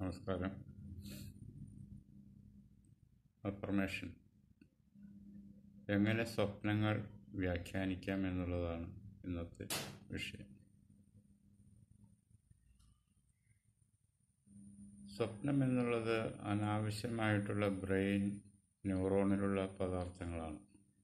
നമസ്കാരം അഫർമേഷൻ എങ്ങനെ സ്വപ്നങ്ങൾ വ്യാഖ്യാനിക്കാം എന്നുള്ളതാണ് ഇന്നത്തെ വിഷയം സ്വപ്നം എന്നുള്ളത് അനാവശ്യമായിട്ടുള്ള ബ്രെയിൻ ന്യൂറോണിലുള്ള പദാർത്ഥങ്ങളാണ്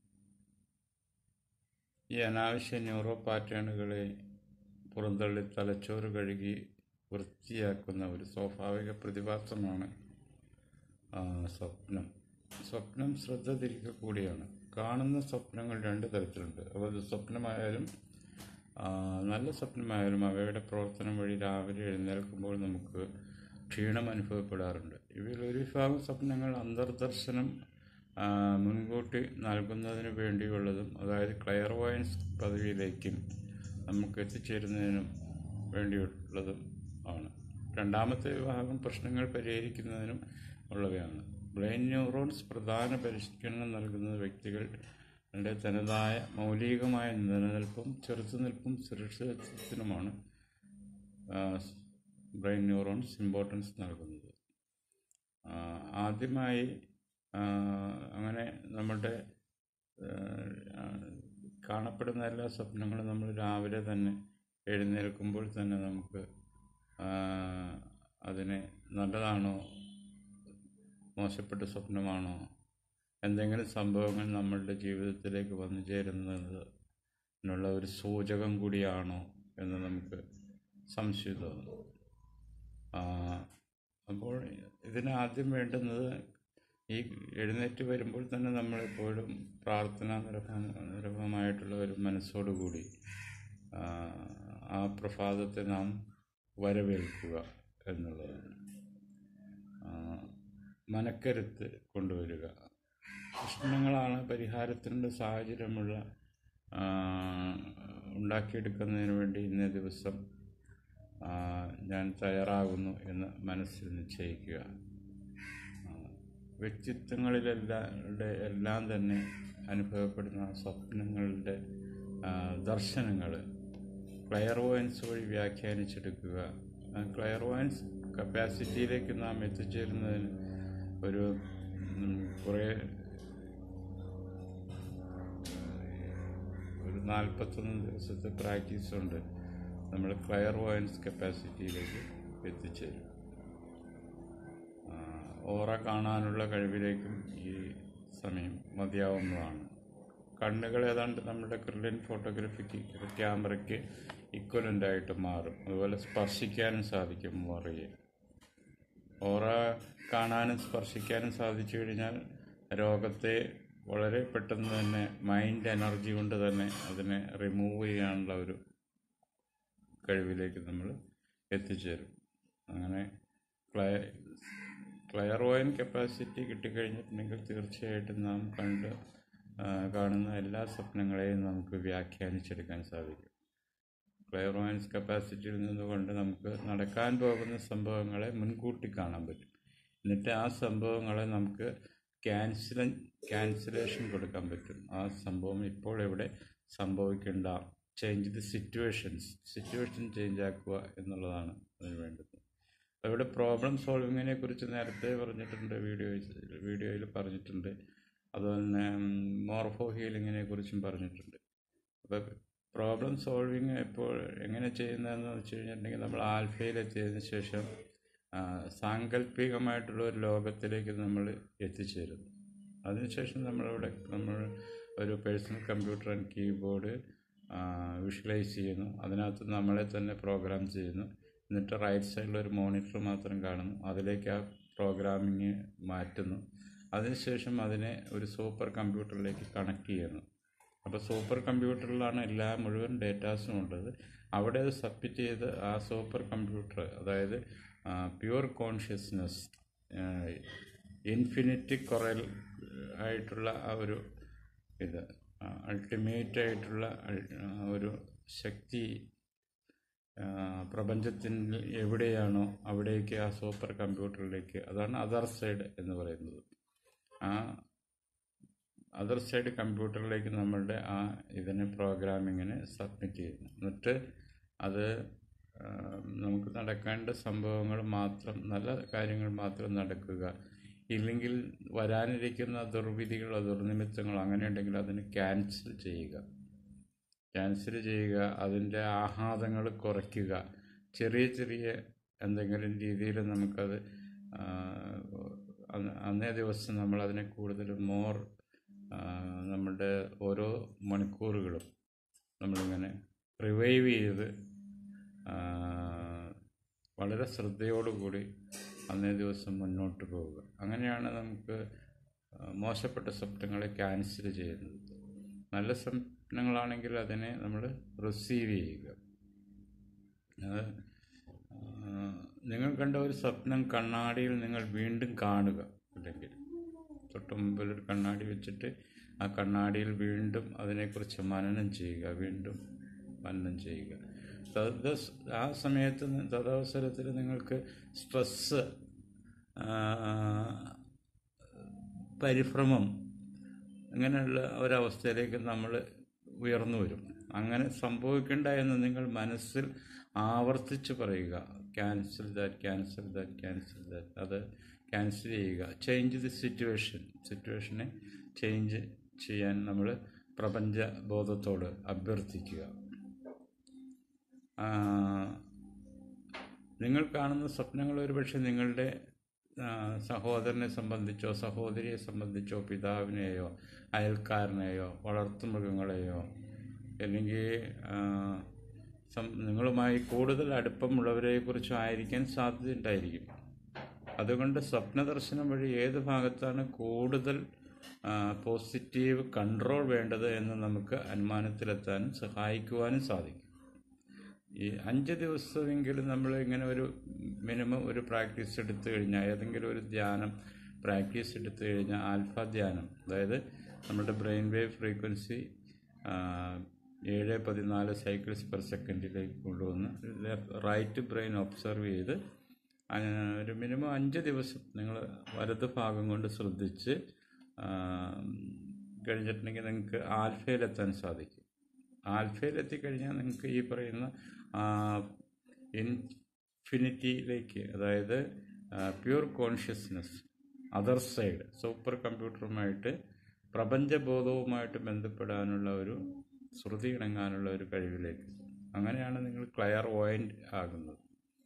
ഈ അനാവശ്യ ന്യൂറോ പാറ്റേണുകളെ പുറന്തള്ളി തലച്ചോറ് കഴുകി വൃത്തിയാക്കുന്ന ഒരു സ്വാഭാവിക പ്രതിഭാസമാണ് ആ, സ്വപ്നം സ്വപ്നം ശ്രദ്ധ തിരിക്കുക കൂടിയാണ് കാണുന്ന സ്വപ്നങ്ങൾ രണ്ട് തരത്തിലുണ്ട് അപ്പോൾ അത് സ്വപ്നമായാലും ആ, നല്ല സ്വപ്നമായാലും അവയുടെ പ്രവർത്തനം വഴി രാവിലെ എഴുന്നേൽക്കുമ്പോൾ നമുക്ക് ക്ഷീണം അനുഭവപ്പെടാറുണ്ട് ഇവയിൽ ഒരു വിഭാഗം സ്വപ്നങ്ങൾ അന്തർദർശനം ആ, മുൻകൂട്ടി നൽകുന്നതിന് വേണ്ടിയുള്ളതും അതായത് ക്ലയർവോയൻസ് പദവിയിലേക്കും നമുക്ക് എത്തിച്ചേരുന്നതിനും വേണ്ടിയുള്ളതും ആണ് രണ്ടാമത്തെ വിഭാഗം പ്രശ്നങ്ങൾ പരിഹരിക്കുന്നതിനും ഉള്ളവയാണ് ബ്രെയിൻ ന്യൂറോൺസ് പ്രധാന പരിശീലനം നൽകുന്നത് വ്യക്തികളുടെ തനതായ മൗലികമായ നിലനിൽപ്പും ചെറുത്തുനിൽപ്പും സുരക്ഷിതത്വത്തിനുമാണ് ആ, ബ്രെയിൻ ന്യൂറോൺസ് ഇമ്പോർട്ടൻസ് നൽകുന്നത് ആ, ആദ്യമായി ആ, അങ്ങനെ നമ്മുടെ ആ, കാണപ്പെടുന്ന എല്ലാ സ്വപ്നങ്ങളും നമ്മൾ രാവിലെ തന്നെ എഴുന്നേൽക്കുമ്പോൾ തന്നെ നമുക്ക് ആ, അതിനെ നല്ലതാണോ മോശപ്പെട്ട സ്വപ്നമാണോ എന്തെങ്കിലും സംഭവങ്ങൾ നമ്മളുടെ ജീവിതത്തിലേക്ക് വന്നു ചേരുന്നതിനുള്ള ഒരു സൂചകം കൂടിയാണോ എന്ന് നമുക്ക് സംശയം തോന്നുന്നു ആ, അപ്പോൾ ഇതിന് ആദ്യം വേണ്ടുന്നത് ഈ എഴുന്നേറ്റ് വരുമ്പോൾ തന്നെ നമ്മളെപ്പോഴും പ്രാർത്ഥന നിരഭമായിട്ടുള്ള ഒരു മനസ്സോടുകൂടി ആ, ആ പ്രഭാതത്തെ നാം വരവേൽക്കുക എന്നുള്ളതാണ് ആ, മനക്കരുത്ത് കൊണ്ടുവരിക പ്രശ്നങ്ങളാണ് പരിഹാരത്തിനുള്ള സാഹചര്യമുള്ള ആ, ഉണ്ടാക്കിയെടുക്കുന്നതിന് വേണ്ടി ഇന്നേ ദിവസം ആ, ഞാൻ തയ്യാറാകുന്നു എന്ന് മനസ്സിൽ നിശ്ചയിക്കുക ആ, വ്യക്തിത്വങ്ങളിലെല്ലാം എല്ലാം തന്നെ അനുഭവപ്പെടുന്ന സ്വപ്നങ്ങളുടെ ദർശനങ്ങൾ ക്ലയർവോയൻസ് വഴി വ്യാഖ്യാനിച്ചെടുക്കുക ക്ലയർവോയൻസ് കപ്പാസിറ്റിയിലേക്ക് നാം എത്തിച്ചേരുന്നതിന് ഒരു ഉം, കുറേ ഒരു നാൽപ്പത്തൊന്ന് ദിവസത്തെ പ്രാക്ടീസ് ഉണ്ട് നമ്മൾ ക്ലയർവോയൻസ് കപ്പാസിറ്റിയിലേക്ക് എത്തിച്ചേരും ആ, ഓറ കാണാനുള്ള കഴിവിലേക്കും ഈ സമയം മതിയാവുന്നതാണ് കണ്ണുകൾ ഏതാണ്ട് നമ്മുടെ ക്രില്ലൻ ഫോട്ടോഗ്രാഫിക്ക് ക്യാമറയ്ക്ക് ഇക്വലൻ്റ് ആയിട്ട് മാറും അതുപോലെ സ്പർശിക്കാനും സാധിക്കും ഓറയെ ഓറ കാണാനും സ്പർശിക്കാനും സാധിച്ചു കഴിഞ്ഞാൽ രോഗത്തെ വളരെ പെട്ടെന്ന് തന്നെ മൈൻഡ് എനർജി കൊണ്ട് തന്നെ അതിനെ റിമൂവ് ചെയ്യാനുള്ള ഒരു കഴിവിലേക്ക് നമ്മൾ എത്തിച്ചേരും അങ്ങനെ ക്ലയ ക്ലയർവോയൻ കപ്പാസിറ്റി കിട്ടിക്കഴിഞ്ഞിട്ടുണ്ടെങ്കിൽ തീർച്ചയായിട്ടും നാം കണ്ട് ആ, കാണുന്ന എല്ലാ സ്വപ്നങ്ങളെയും നമുക്ക് വ്യാഖ്യാനിച്ചെടുക്കാൻ സാധിക്കും ക്ലയർവോയൻസ് കപ്പാസിറ്റിയിൽ നിന്നുകൊണ്ട് നമുക്ക് നടക്കാൻ പോകുന്ന സംഭവങ്ങളെ മുൻകൂട്ടി കാണാൻ പറ്റും എന്നിട്ട് ആ സംഭവങ്ങളെ നമുക്ക് ക്യാൻസൽ ക്യാൻസലേഷൻ കൊടുക്കാൻ പറ്റും ആ സംഭവം ഇപ്പോൾ എവിടെ സംഭവിക്കേണ്ട change the situations situation change ആക്കുക എന്നുള്ളതാണ് അതിന് വേണ്ടത് അപ്പോൾ ഇവിടെ പ്രോബ്ലം സോൾവിങ്ങിനെ കുറിച്ച് നേരത്തെ പറഞ്ഞിട്ടുണ്ട് വീഡിയോ വീഡിയോയിൽ പറഞ്ഞിട്ടുണ്ട് അതുപോലെ തന്നെ മോർഫോ ഹീലിങ്ങിനെ കുറിച്ചും പറഞ്ഞിട്ടുണ്ട് അപ്പോൾ പ്രോബ്ലം സോൾവിങ് ഇപ്പോൾ എങ്ങനെ ചെയ്യുന്നതെന്ന് വെച്ച് കഴിഞ്ഞിട്ടുണ്ടെങ്കിൽ നമ്മൾ ആൽഫയിലെത്തിയതിന് ശേഷം ആ, സാങ്കല്പികമായിട്ടുള്ള ഒരു ലോകത്തിലേക്ക് നമ്മൾ എത്തിച്ചേരുന്നു അതിനുശേഷം നമ്മളിവിടെ നമ്മൾ ഒരു personal computer and keyboard visualise ചെയ്യുന്നു അതിനകത്ത് നമ്മളെ തന്നെ പ്രോഗ്രാം ചെയ്യുന്നു എന്നിട്ട് റൈറ്റ് സൈഡിൽ ഒരു മോണിറ്റർ മാത്രം കാണുന്നു അതിലേക്ക് ആ പ്രോഗ്രാമിങ് മാറ്റുന്നു അതിനുശേഷം അതിനെ ഒരു സൂപ്പർ കമ്പ്യൂട്ടറിലേക്ക് കണക്ട് ചെയ്യുന്നു അപ്പോൾ സൂപ്പർ കമ്പ്യൂട്ടറിലാണ് എല്ലാ മുഴുവൻ ഡേറ്റാസും ഉള്ളത് അവിടെ അത് സബ്മിറ്റ് ചെയ്ത് ആ സൂപ്പർ കമ്പ്യൂട്ടർ അതായത് പ്യുവർ കോൺഷ്യസ്നെസ് ഇൻഫിനിറ്റി കുറൽ ആയിട്ടുള്ള ആ ഒരു ഇത് അൾട്ടിമേറ്റ് ആയിട്ടുള്ള അൾ- ആ ഒരു ശക്തി ആ, പ്രപഞ്ചത്തിൽ എവിടെയാണോ അവിടേക്ക് ആ സൂപ്പർ കമ്പ്യൂട്ടറിലേക്ക് അതാണ് അതർ സൈഡ് എന്ന് പറയുന്നത് ആ അതർ സൈഡ് കമ്പ്യൂട്ടറിലേക്ക് നമ്മളുടെ ആ ഇതിനെ പ്രോഗ്രാമിങ്ങിനെ സബ്മിറ്റ് ചെയ്യുന്നു എന്നിട്ട് അത് ആ, നമുക്ക് നടക്കേണ്ട സംഭവങ്ങൾ മാത്രം നല്ല കാര്യങ്ങൾ മാത്രം നടക്കുക ഇല്ലെങ്കിൽ വരാനിരിക്കുന്ന ദുർവിധികളോ ദുർനിമിത്തങ്ങളോ അങ്ങനെ ഉണ്ടെങ്കിൽ അതിന് ക്യാൻസൽ ചെയ്യുക ക്യാൻസൽ ചെയ്യുക അതിൻ്റെ ആഹ്ലാദങ്ങൾ കുറയ്ക്കുക ചെറിയ ചെറിയ എന്തെങ്കിലും രീതിയിൽ നമുക്കത് ആ, അന്ന് അന്നേ ദിവസം നമ്മൾ അതിനെ കൂടുതൽ മോർ നമ്മുടെ ഓരോ മണിക്കൂറുകളും നമ്മളിങ്ങനെ റിവൈവ് ചെയ്ത് ആ, വളരെ ശ്രദ്ധയോടുകൂടി അന്നേ ദിവസം മുന്നോട്ട് പോവുക അങ്ങനെയാണ് നമുക്ക് ആ, മോശപ്പെട്ട സ്വപ്നങ്ങളെ ക്യാൻസൽ ചെയ്യുന്നത് നല്ല സ്വപ്നങ്ങളാണെങ്കിൽ അതിനെ നമ്മൾ റിസീവ് ചെയ്യുക അത് ആ, നിങ്ങൾ കണ്ട ഒരു സ്വപ്നം കണ്ണാടിയിൽ നിങ്ങൾ വീണ്ടും കാണുക അല്ലെങ്കിൽ തൊട്ട് മുമ്പിൽ ഒരു കണ്ണാടി വെച്ചിട്ട് ആ കണ്ണാടിയിൽ വീണ്ടും അതിനെക്കുറിച്ച് മനനം ചെയ്യുക വീണ്ടും മനനം ചെയ്യുക തദ ആ സമയത്ത് നി- തദവസരത്തിൽ നിങ്ങൾക്ക് സ്ട്രെസ്സ് പരിഭ്രമം അങ്ങനെയുള്ള ഒരവസ്ഥയിലേക്ക് നമ്മൾ ഉയർന്നു വരും അങ്ങനെ സംഭവിക്കണ്ട എന്ന് നിങ്ങൾ മനസ്സിൽ ആവർത്തിച്ച് പറയുക cancel that cancel that cancel that അത് ക്യാൻസൽ ചെയ്യുക ചേഞ്ച് ദി സിറ്റുവേഷൻ സിറ്റുവേഷനെ ചേഞ്ച് ചെയ്യാൻ നമ്മൾ പ്രപഞ്ച ബോധത്തോട് അഭ്യർത്ഥിക്കുക ആ, നിങ്ങൾ കാണുന്ന സ്വപ്നങ്ങൾ ഒരുപക്ഷെ നിങ്ങളുടെ ആ, സഹോദരനെ സംബന്ധിച്ചോ സഹോദരിയെ സംബന്ധിച്ചോ പിതാവിനെയോ അയൽക്കാരനെയോ വളർത്തുമൃഗങ്ങളെയോ അല്ലെങ്കിൽ ആ, സം- നിങ്ങളുമായി കൂടുതൽ അടുപ്പമുള്ളവരെക്കുറിച്ചോ ആയിരിക്കാൻ സാധ്യതയുണ്ടായിരിക്കും അതുകൊണ്ട് സ്വപ്നദർശനം വഴി ഏത് ഭാഗത്താണ് കൂടുതൽ ആ, പോസിറ്റീവ് കൺട്രോൾ വേണ്ടത് എന്ന് നമുക്ക് അനുമാനത്തിലെത്താനും സഹായിക്കുവാനും സാധിക്കും ഈ അഞ്ച് ദിവസമെങ്കിലും നമ്മൾ ഇങ്ങനെ ഒരു മിനിമം ഒരു പ്രാക്ടീസ് എടുത്തു കഴിഞ്ഞാൽ ഏതെങ്കിലും ഒരു ധ്യാനം പ്രാക്ടീസ് എടുത്തു കഴിഞ്ഞാൽ ആൽഫ ധ്യാനം അതായത് നമ്മുടെ ബ്രെയിൻ വേവ് ഫ്രീക്വൻസി ഏഴ് പതിനാല് സൈക്കിൾസ് പെർ സെക്കൻഡിലേക്ക് കൊണ്ടുവന്ന് റൈറ്റ് ബ്രെയിൻ ഒബ്സർവ് ചെയ്ത് ആ, ഒരു മിനിമം അഞ്ച് ദിവസം നിങ്ങൾ വലത് ഭാഗം കൊണ്ട് ശ്രദ്ധിച്ച് ആ, കഴിഞ്ഞിട്ടുണ്ടെങ്കിൽ നിങ്ങൾക്ക് ആൽഫയിലെത്താൻ സാധിക്കും ആൽഫയിലെത്തിക്കഴിഞ്ഞാൽ നിങ്ങൾക്ക് ഈ പറയുന്ന ഇൻഫിനിറ്റിയിലേക്ക് അതായത് pure consciousness other side super കമ്പ്യൂട്ടറുമായിട്ട് പ്രപഞ്ചബോധവുമായിട്ട് ബന്ധപ്പെടാനുള്ള ഒരു ശ്രുതി ഇണങ്ങാനുള്ള ഒരു കഴിവിലേക്ക് അങ്ങനെയാണ് നിങ്ങൾ ക്ലയർ വോയിൻ്റ് ആകുന്നത്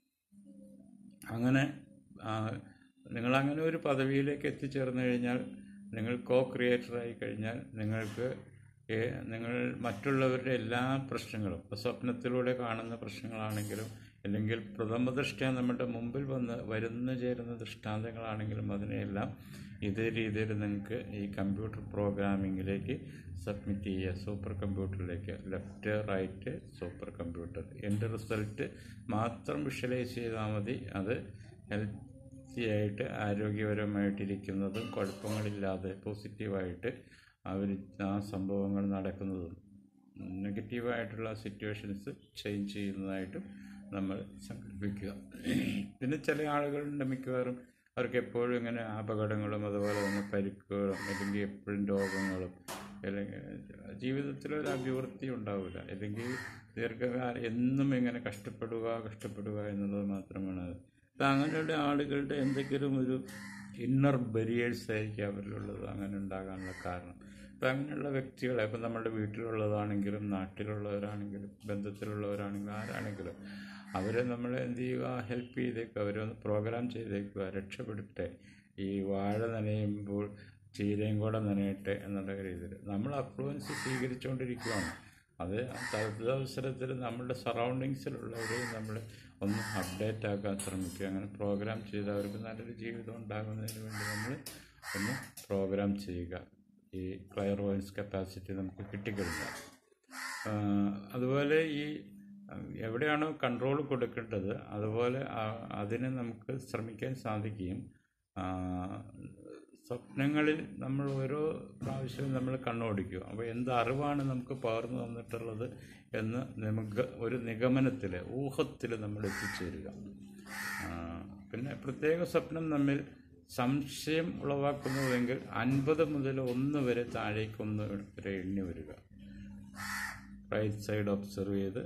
അങ്ങനെ ആ, നിങ്ങളങ്ങനെ ഒരു പദവിയിലേക്ക് എത്തിച്ചേർന്ന് കഴിഞ്ഞാൽ നിങ്ങൾ കോ ക്രിയേറ്ററായി കഴിഞ്ഞാൽ നിങ്ങൾക്ക് ഏ- നിങ്ങൾ മറ്റുള്ളവരുടെ എല്ലാ പ്രശ്നങ്ങളും ഇപ്പോൾ സ്വപ്നത്തിലൂടെ കാണുന്ന പ്രശ്നങ്ങളാണെങ്കിലും അല്ലെങ്കിൽ പ്രഥമ ദൃഷ്ട്യാ നമ്മുടെ മുമ്പിൽ വന്ന് വരുന്നു ചേരുന്ന ദൃഷ്ടാന്തങ്ങളാണെങ്കിലും അതിനെയെല്ലാം ഇതേ രീതിയിൽ നിങ്ങൾക്ക് ഈ കമ്പ്യൂട്ടർ പ്രോഗ്രാമിങ്ങിലേക്ക് സബ്മിറ്റ് ചെയ്യുക സൂപ്പർ കമ്പ്യൂട്ടറിലേക്ക് ലെഫ്റ്റ് റൈറ്റ് സൂപ്പർ കമ്പ്യൂട്ടർ എൻ്റെ റിസൾട്ട് മാത്രം വിഷ്വലൈസ് ചെയ്താൽ മതി അത് ഹെൽത്തി ആയിട്ട് ആരോഗ്യപരമായിട്ടിരിക്കുന്നതും കുഴപ്പങ്ങളില്ലാതെ പോസിറ്റീവായിട്ട് അവർ ആ സംഭവങ്ങൾ നടക്കുന്നതും നെഗറ്റീവായിട്ടുള്ള സിറ്റുവേഷൻസ് ചേഞ്ച് ചെയ്യുന്നതായിട്ടും നമ്മൾ സങ്കല്പിക്കുക പിന്നെ ചില ആളുകളുണ്ട് മിക്കവാറും അവർക്ക് എപ്പോഴും ഇങ്ങനെ അപകടങ്ങളും അതുപോലെ തന്നെ പരിക്കുകളും അല്ലെങ്കിൽ എപ്പോഴും രോഗങ്ങളും അല്ലെങ്കിൽ ജീവിതത്തിൽ ഒരു അഭിവൃദ്ധി ഉണ്ടാവില്ല അല്ലെങ്കിൽ ദീർഘകാലം എന്നും ഇങ്ങനെ കഷ്ടപ്പെടുക കഷ്ടപ്പെടുക എന്നുള്ളത് മാത്രമാണ് അത് അപ്പം അങ്ങനെയുള്ള ആളുകളുടെ എന്തെങ്കിലും ഒരു ഇന്നർ ബരിയേഴ്സ് ആയിരിക്കും അവരിലുള്ളത് അങ്ങനെ ഉണ്ടാകാനുള്ള കാരണം അപ്പം അങ്ങനെയുള്ള വ്യക്തികളെ ഇപ്പം നമ്മുടെ വീട്ടിലുള്ളതാണെങ്കിലും നാട്ടിലുള്ളവരാണെങ്കിലും ബന്ധത്തിലുള്ളവരാണെങ്കിലും ആരാണെങ്കിലും അവരെ നമ്മൾ എന്ത് ചെയ്യുക ഹെൽപ്പ് ചെയ്തേക്കുക അവരൊന്ന് പ്രോഗ്രാം ചെയ്തേക്കുക രക്ഷപ്പെടുത്തട്ടെ ഈ വാഴ നനയുമ്പോൾ ചീരയും കൂടെ നനയട്ടെ എന്നുള്ള രീതിയിൽ നമ്മൾ അഫ്ലുവൻസ് സ്വീകരിച്ചുകൊണ്ടിരിക്കുകയാണ് അത് തദവസരത്തിൽ നമ്മുടെ സറൗണ്ടിങ്സിലുള്ളവരെയും നമ്മൾ ഒന്ന് അപ്ഡേറ്റ് ആക്കാൻ ശ്രമിക്കുക അങ്ങനെ പ്രോഗ്രാം ചെയ്ത് അവർക്ക് നല്ലൊരു ജീവിതം ഉണ്ടാകുന്നതിന് വേണ്ടി നമ്മൾ ഒന്ന് പ്രോഗ്രാം ചെയ്യുക ഈ ക്ലയർ വോയിസ് കപ്പാസിറ്റി നമുക്ക് കിട്ടിക്കഴിഞ്ഞാൽ ആ, അതുപോലെ ഈ ആ, എവിടെയാണോ കൺട്രോൾ കൊടുക്കേണ്ടത് അതുപോലെ ആ- അതിന് നമുക്ക് ശ്രമിക്കാൻ സാധിക്കുകയും ആ, സ്വപ്നങ്ങളിൽ നമ്മൾ ഓരോ പ്രാവശ്യവും നമ്മൾ കണ്ണോടിക്കും അപ്പോൾ എന്ത് അറിവാണ് നമുക്ക് പകർന്നു തന്നിട്ടുള്ളത് എന്ന് നമുക്ക് ഒരു നിഗമനത്തിൽ ഊഹത്തിൽ നമ്മൾ എത്തിച്ചേരുക ആ, പിന്നെ പ്രത്യേക സ്വപ്നം നമ്മിൽ സംശയം ഉളവാക്കുന്നുവെങ്കിൽ അൻപത് മുതൽ ഒന്ന് വരെ താഴേക്ക് ഒന്ന് വരെ എണ്ണി വരിക റൈറ്റ് സൈഡ് ഒബ്സർവ് ചെയ്ത്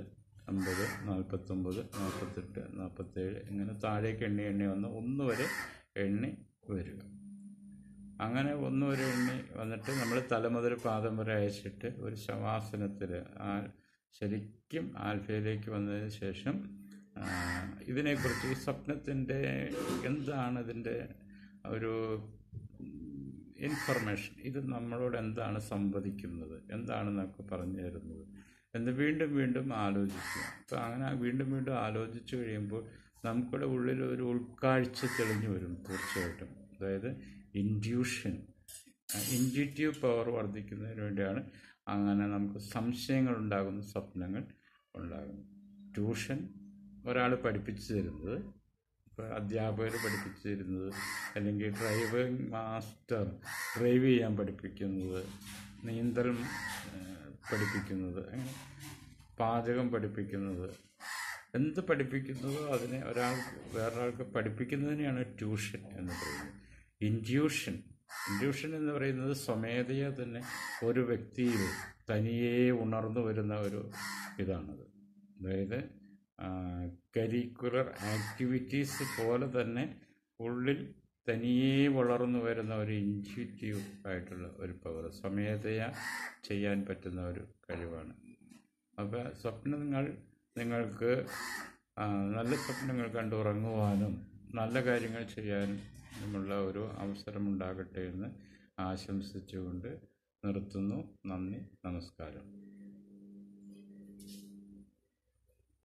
അമ്പത് നാൽപ്പത്തൊമ്പത് നാൽപ്പത്തെട്ട് നാൽപ്പത്തേഴ് ഇങ്ങനെ താഴേക്ക് എണ്ണി എണ്ണി വന്ന് ഒന്ന് വരെ എണ്ണി വരിക അങ്ങനെ ഒന്ന് വരെ എണ്ണി വന്നിട്ട് നമ്മൾ തല മുതൽ പാദം വരെ അയച്ചിട്ട് ഒരു ശവാസനത്തിൽ ആ ശരിക്കും ആൽഫയിലേക്ക് വന്നതിന് ശേഷം ആ, ഇതിനെക്കുറിച്ച് ഈ സ്വപ്നത്തിൻ്റെ എന്താണ് ഇതിൻ്റെ ഒരു ഇൻഫർമേഷൻ ഇത് നമ്മളോട് എന്താണ് സംവദിക്കുന്നത് എന്താണ് നമുക്ക് പറഞ്ഞു തരുന്നത് എന്ന് വീണ്ടും വീണ്ടും ആലോചിക്കുക അപ്പോൾ അങ്ങനെ വീണ്ടും വീണ്ടും ആലോചിച്ച് കഴിയുമ്പോൾ നമുക്കിവിടെ ഉള്ളിൽ ഒരു ഉൾക്കാഴ്ച തെളിഞ്ഞു വരും തീർച്ചയായിട്ടും അതായത് ഇൻഡ്യൂഷൻ ഇൻഡ്യൂറ്റീവ് പവർ വർദ്ധിക്കുന്നതിന് വേണ്ടിയാണ് അങ്ങനെ നമുക്ക് സംശയങ്ങൾ ഉണ്ടാകുന്ന സ്വപ്നങ്ങൾ ഉണ്ടാകുന്നത് ട്യൂഷൻ ഒരാൾ പഠിപ്പിച്ചു തരുന്നത് ഇപ്പോൾ അധ്യാപകർ പഠിപ്പിച്ചു തരുന്നത് അല്ലെങ്കിൽ ഡ്രൈവിംഗ് മാസ്റ്റർ ഡ്രൈവ് ചെയ്യാൻ പഠിപ്പിക്കുന്നത് നീന്തൽ ഏഹ്, പഠിപ്പിക്കുന്നത് അങ്ങനെ പാചകം പഠിപ്പിക്കുന്നത് എന്ത് പഠിപ്പിക്കുന്നതോ അതിനെ ഒരാൾക്ക് വേറൊരാൾക്ക് പഠിപ്പിക്കുന്നതിനെയാണ് ട്യൂഷൻ എന്ന് പറയുന്നത് ഇൻഡ്യൂഷൻ ഇൻഡ്യൂഷൻ എന്ന് പറയുന്നത് സ്വമേധയാ തന്നെ ഒരു വ്യക്തിയിൽ തനിയെ ഉണർന്നു വരുന്ന ഒരു ഇതാണത് അതായത് കരിക്കുലർ ആക്ടിവിറ്റീസ് പോലെ തന്നെ ഉള്ളിൽ തനിയെ വളർന്നു വരുന്ന ഒരു ഇൻറ്റ്യൂറ്റീവ് ആയിട്ടുള്ള ഒരു പവർ സ്വമേധയാ ചെയ്യാൻ പറ്റുന്ന ഒരു കഴിവാണ് അപ്പോൾ സ്വപ്നങ്ങൾ നിങ്ങൾക്ക് ആ, നല്ല സ്വപ്നങ്ങൾ കണ്ടുറങ്ങുവാനും നല്ല കാര്യങ്ങൾ ചെയ്യാനുമുള്ള ഒരു അവസരമുണ്ടാകട്ടെ എന്ന് ആശംസിച്ചുകൊണ്ട് നിർത്തുന്നു നന്ദി നമസ്കാരം